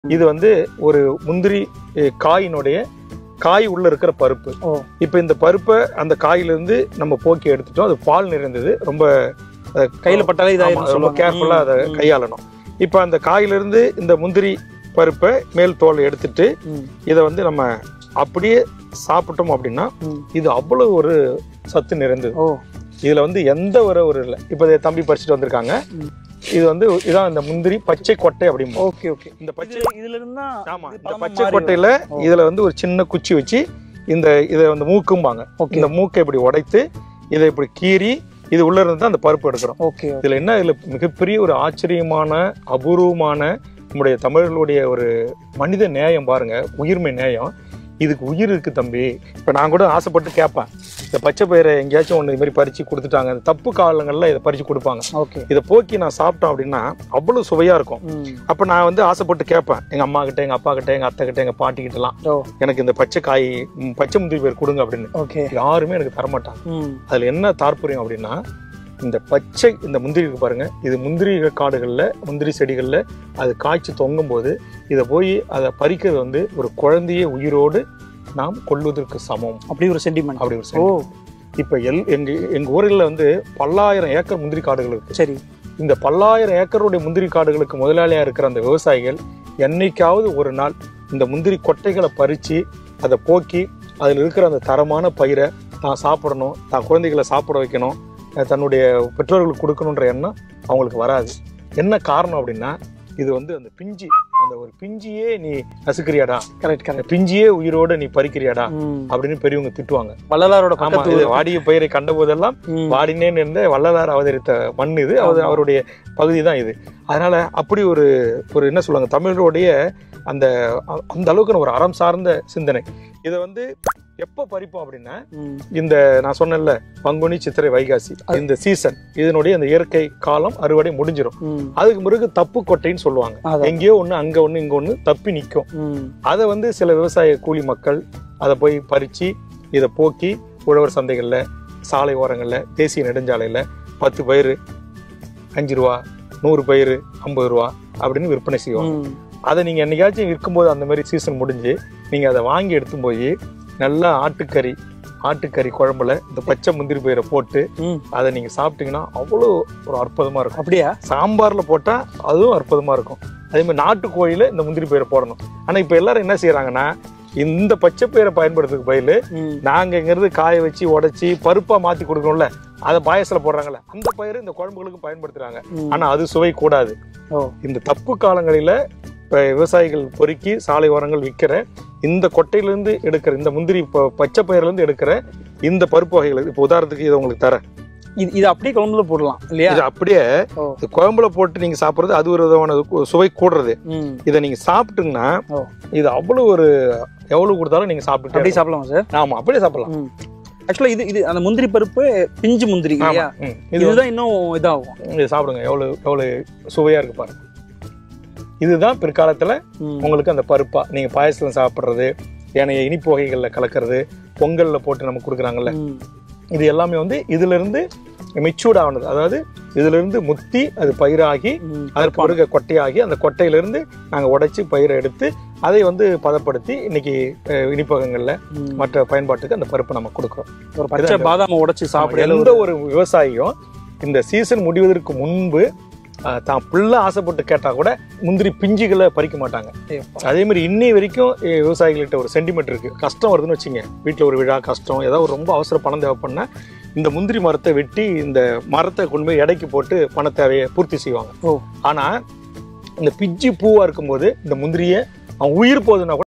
இது வந்து ஒரு முந்திரி அஹ், காயினுடைய காய் உள்ள இருக்கிற பருப்பு ஓ இப்போ இந்த பருப்பை அந்த காயிலிருந்து நம்ம போக்கி எடுத்துட்டோம் அது பால் நிறைந்தது ரொம்ப அஹ், கையில பட்டாலே ஆமா, இதாயிரும் ரொம்ப சொல்லுவாங்க. கேர்ஃபுல்லா அதை ம், கையாளணும் இப்போ அந்த காயிலிருந்து இந்த முந்திரி பருப்பை மேல் தோலை எடுத்துட்டு ம், இதை வந்து நம்ம அப்படியே சாப்பிட்டோம் அப்படின்னா ம். இது அவ்வளவு ஒரு சத்து நிறைந்தது ஓ இதுல வந்து எந்த ஒரு ஒரு இல்லை இப்போ இதை தம்பி பறிச்சுட்டு வந்திருக்காங்க ம். இது வந்து இதான் இந்த முந்திரி பச்சை கொட்டை அப்படிம்போம் ஓகே ஓகே இந்த பச்சை இது இதுல இருந்தா ஆமா இது இந்த பழமா பச்சை மாறி கொட்டையில ஓ. இதுல வந்து ஒரு சின்ன குச்சி வச்சு இந்த இதை வந்து மூக்கும்பாங்க ஓகே இந்த மூக்கை இப்படி உடைத்து இதை இப்படி கீறி இது உள்ள இருந்து தான் அந்த பருப்பு எடுக்கிறோம் ஓகே ஓகே. இதுல என்ன இதுல மிகப்பெரிய ஒரு ஆச்சரியமான அபூர்வமான நம்முடைய தமிழர்களுடைய ஒரு மனித நேயம் பாருங்க உயிர்மை நேயம் இதுக்கு உயிர் இருக்கு தம்பி இப்ப நான் கூட ஆசைப்பட்டு கேட்பேன் இந்த பச்சை பயிரை எங்கேயாச்சும் ஒன்று இது மாதிரி பறிச்சு கொடுத்துட்டாங்க இந்த தப்பு காலங்கள்ல இதை பறிச்சு கொடுப்பாங்க ஓகே இதை போக்கி நான் சாப்பிட்டோம் அப்படின்னா அவ்வளவு சுவையா இருக்கும் ம். அப்ப நான் வந்து ஆசைப்பட்டு கேட்பேன் எங்க அம்மா கிட்ட எங்க அப்பா கிட்ட எங்க அத்தை கிட்ட எங்க பாட்டி கிட்டலாம் ஓ எனக்கு இந்த பச்சை காய் ம், பச்சை முந்திரி பயிர் கொடுங்க அப்படின்னு ஓகே யாருமே எனக்கு தரமாட்டாங்க ம் அதுல என்ன தாற்பயம் அப்படின்னா இந்த பச்சை இந்த முந்திரி இருக்கு பாருங்க இது முந்திரி காடுகள்ல முந்திரி செடிகள்ல அது காய்ச்சி தொங்கும் போது இதை போய் அதை பறிக்கிறது வந்து ஒரு குழந்தைய உயிரோடு நாம் கொள்வதற்கு சமம் அப்படி ஒரு சென்டிமெண்ட் அப்படி ஒரு ஓ sentiment. இப்ப எல் எங்க எங்க ஊரில் வந்து பல்லாயிரம் ஏக்கர் முந்திரி காடுகள் இருக்கு சரி இந்த பல்லாயிரம் ஏக்கருடைய முந்திரி காடுகளுக்கு முதலாளியா இருக்கிற அந்த விவசாயிகள் என்னைக்காவது ஒரு நாள் இந்த முந்திரி கொட்டைகளை பறிச்சு அதை போக்கி அதில் இருக்கிற அந்த தரமான பயிரை தான் சாப்பிடணும் தான் குழந்தைகளை சாப்பிட வைக்கணும் அஹ் தன்னுடைய பெற்றோர்களுக்கு கொடுக்கணுன்ற எண்ணம் அவங்களுக்கு வராது என்ன காரணம் அப்படின்னா இது வந்து அந்த பிஞ்சு அந்த ஒரு பிஞ்சியே நீ நசுக்கிறியாடா கரெக்ட் அந்த கரெக்ட் பிஞ்சியே உயிரோட நீ பறிக்கிறியாடா ம் அப்படின்னு பெரியவங்க திட்டுவாங்க வள்ளலாரோட ஆமா பக்கத்து இது ஊர். வாடிய பயிரை கண்ட போதெல்லாம் ம். வாடினேன் இருந்த வள்ளலார் அவதரித்த மண் இது அவர் ஆமா. அவருடைய பகுதி தான் இது அதனால அப்படி ஒரு ஒரு என்ன சொல்லுவாங்க தமிழருடைய அந்த அ- அந்த அளவுக்கு ஒரு அறம் சார்ந்த சிந்தனை இதை வந்து எப்போ பறிப்போம் அப்படின்னா ம். இந்த நான் சொன்னேன்ல பங்குனி சித்திரை வைகாசி இந்த சீசன் இதனுடைய அந்த இயற்கை காலம் அறுவடை முடிஞ்சிடும் ம். அதுக்கு பிறகு தப்பு கொட்டைன்னு சொல்லுவாங்க அதான். எங்கேயோ ஒண்ணு அங்க ஒண்ணு இங்க ஒண்ணு தப்பி நிக்கும் ம். அதை வந்து சில விவசாய கூலி மக்கள் அதை போய் பறிச்சு இதை போக்கி உழவர் சந்தைகள்ல சாலை ஓரங்கள்ல தேசிய நெடுஞ்சாலையில பத்து பயிர் அஞ்சு ரூபா நூறு பயிர் ஐம்பது ரூபா அப்படின்னு விற்பனை செய்வாங்க ம். அதை நீங்க என்னைக்காச்சும் விற்கும்போது அந்த மாதிரி சீசன் முடிஞ்சு நீங்க அதை வாங்கி எடுத்து போய் நல்லா ஆட்டுக்கறி ஆட்டுக்கறி குழம்புல இந்த பச்சை முந்திரி பயிரை போட்டு ம். அதை நீங்க சாப்பிட்டீங்கன்னா அவ்வளோ ஒரு அற்புதமா இருக்கும் அப்படியா சாம்பார்ல போட்டா அதுவும் அற்புதமா இருக்கும் அதே மாதிரி நாட்டுக்கோழியில இந்த முந்திரி பயிரை போடணும் ஆனா இப்ப எல்லாரும் என்ன செய்யறாங்கன்னா இந்த பச்சை பயிரை பயன்படுத்துறதுக்கு பதிலு ம். நாங்க இங்கிருந்து காய வச்சு உடைச்சி பருப்பா மாத்தி கொடுக்கணும்ல அதை பாயசத்துல போடுறாங்கல்ல அந்த பயிர் இந்த குழம்புகளுக்கு பயன்படுத்துறாங்க ம். ஆனா அது சுவை கூடாது ஓ இந்த தப்பு காலங்களில இப்ப விவசாயிகள் பொறுக்கி சாலை ஓரங்கள் விற்கிற இந்த கொட்டையிலிருந்து எடுக்கிற இந்த முந்திரி ப- பச்சை பயிர்ல இருந்து எடுக்கிற இந்த பருப்பு வகைகள் இப்போ உதாரணத்துக்கு இதை உங்களுக்கு தரேன் இது இது அப்படியே குழம்புல போடலாம் இல்லையா இது அப்படியே ஓ இது குழம்புல போட்டு நீங்க சாப்பிடுறது அது ஒரு விதமான கு- சுவை கூடுறது ம் இதை நீங்க சாப்பிட்டீங்கன்னா ஓ இது அவ்வளவு ஒரு எவ்வளவு கொடுத்தாலும் நீங்க சாப்பிட்டுட்டே அப்படியே இருக்கலாம். சாப்பிடலாமா சார் ஆமா அப்படியே சாப்பிடலாம் ம் ஆக்சுவலா இது இது அந்த முந்திரி பருப்பு பிஞ்சு முந்திரி ஆமா இல்லையா ம். இது வந்து- இதுதான் இன்னும் இதாகும் இது சாப்பிடுங்க எவ்வளவு எவ்வளவு சுவையா இருக்கு பாருங்க இதுதான் பிற்காலத்துல ம். உங்களுக்கு அந்த பருப்பா நீங்க பாயசத்துல சாப்பிடுறது ஏனைய இனிப்பு வகைகள்ல கலக்கிறது பொங்கல்ல போட்டு நமக்கு கொடுக்குறாங்கல்ல ம். இது எல்லாமே வந்து இதுல இருந்து மெச்சூர்ட் ஆனது அதாவது இதுல இருந்து முத்தி அது பயிராகி ம். அதற்கு பிறகு கொட்டையாகி அந்த கொட்டையிலிருந்து நாங்க உடைச்சு பயிரை எடுத்து அதை வந்து பதப்படுத்தி இன்னைக்கு அஹ், இனிப்பகங்கள்ல ம். மற்ற பயன்பாட்டுக்கு அந்த பருப்பை நம்ம கொடுக்குறோம் ஒரு பச்சை பாதாம உடைச்சு சாப்பிட எந்த ஒரு விவசாயியும் இந்த சீசன் முடிவதற்கு முன்பு அஹ், தான் புள்ள ஆசைப்பட்டு கேட்டா கூட முந்திரி பிஞ்சுகளை பறிக்க மாட்டாங்க அதே மாதிரி இன்னி வரைக்கும் அஹ், விவசாயிகள்கிட்ட ஒரு சென்டிமெண்ட் இருக்கு கஷ்டம் வருதுன்னு வச்சுங்க வீட்டில் ஒரு விழா கஷ்டம் ஏதாவது ஒரு ரொம்ப அவசர பணம் தேவைப்படனா இந்த முந்திரி மரத்தை வெட்டி இந்த மரத்தை கொண்டு போய் எடைக்கு போட்டு பண தேவையை பூர்த்தி செய்வாங்க ஓ ஆனா இந்த பிஞ்சு பூவா இருக்கும்போது இந்த முந்திரியை அவன் உயிர் போகுதுன்னா கூட